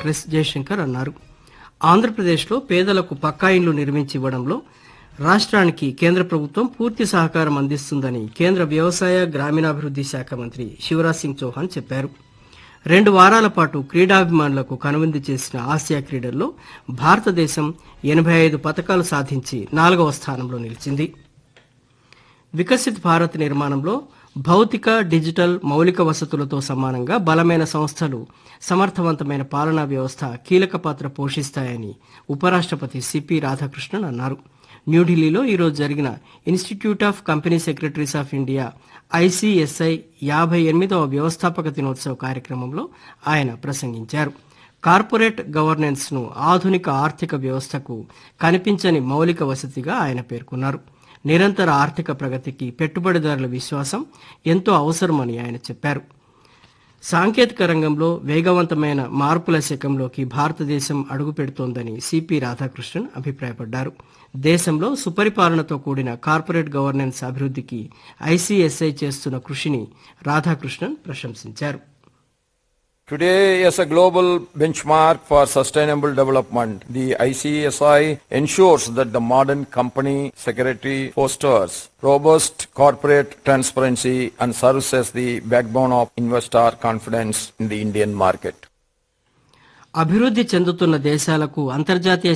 Yes Jayashankar అన్నారు ఆంధ్రప్రదేశ్లో పేదలకు పక్కా ఇండ్లు నిర్మించి ఇవ్వడంలో రాష్ట్రానికి కేంద్ర ప్రభుత్వం పూర్తి సహకారం అందిస్తుందని కేంద్ర వ్యవసాయ గ్రామీణాభివృద్ది శాఖ మంత్రి శివరాజ్ సింగ్ చౌహాన్ చెప్పారు రెండు వారాల పాటు క్రీడాభిమానులకు కనువిందు చేసిన ఆసియా క్రీడల్లో భారతదేశం ఎనభై ఐదు పతకాలు సాధించి నాలుగవ స్థానంలో నిలిచింది వికసిత్ భారత్ నిర్మాణంలో భౌతిక డిజిటల్ మౌలిక వసతులతో సమానంగా బలమైన సంస్థలు సమర్థవంతమైన పాలనా వ్యవస్థ కీలక పాత్ర పోషిస్తాయని ఉపరాష్ట్రపతి సిపి రాధాకృష్ణన్ అన్నారు న్యూఢిల్లీలో ఈరోజు జరిగిన institute of company secretaries of India ICSI యాభై ఎనిమిదవ వ్యవస్థాపక దినోత్సవ కార్యక్రమంలో ఆయన ప్రసంగించారు కార్పొరేట్ గవర్నెన్స్ ను ఆధునిక ఆర్థిక వ్యవస్థకు కనిపించని మౌలిక వసతిగా ఆయన పేర్కొన్నారు నిరంతర ఆర్థిక ప్రగతికి పెట్టుబడిదారుల విశ్వాసం ఎంతో అవసరమని ఆయన చెప్పారు సాంకేతిక రంగంలో వేగవంతమైన మార్పుల శకంలోకి భారతదేశం అడుగుపెడుతోందని సిపి రాధాకృష్ణన్ అభిప్రాయపడ్డారు దేశంలో సుపరిపాలనతో కూడిన కార్పొరేట్ గవర్నెన్స్ అభివృద్ధికి ఐసిఎస్ఐ చేస్తున్న కృషిని రాధాకృష్ణన్ ప్రశంసించారు Today, as a global benchmark for sustainable development, the ICSI ensures that the modern company secretary fosters robust corporate transparency and serves as the backbone of investor confidence in the Indian market. అభివృద్ధి చెందుతున్న దేశాలకు అంతర్జాతీయ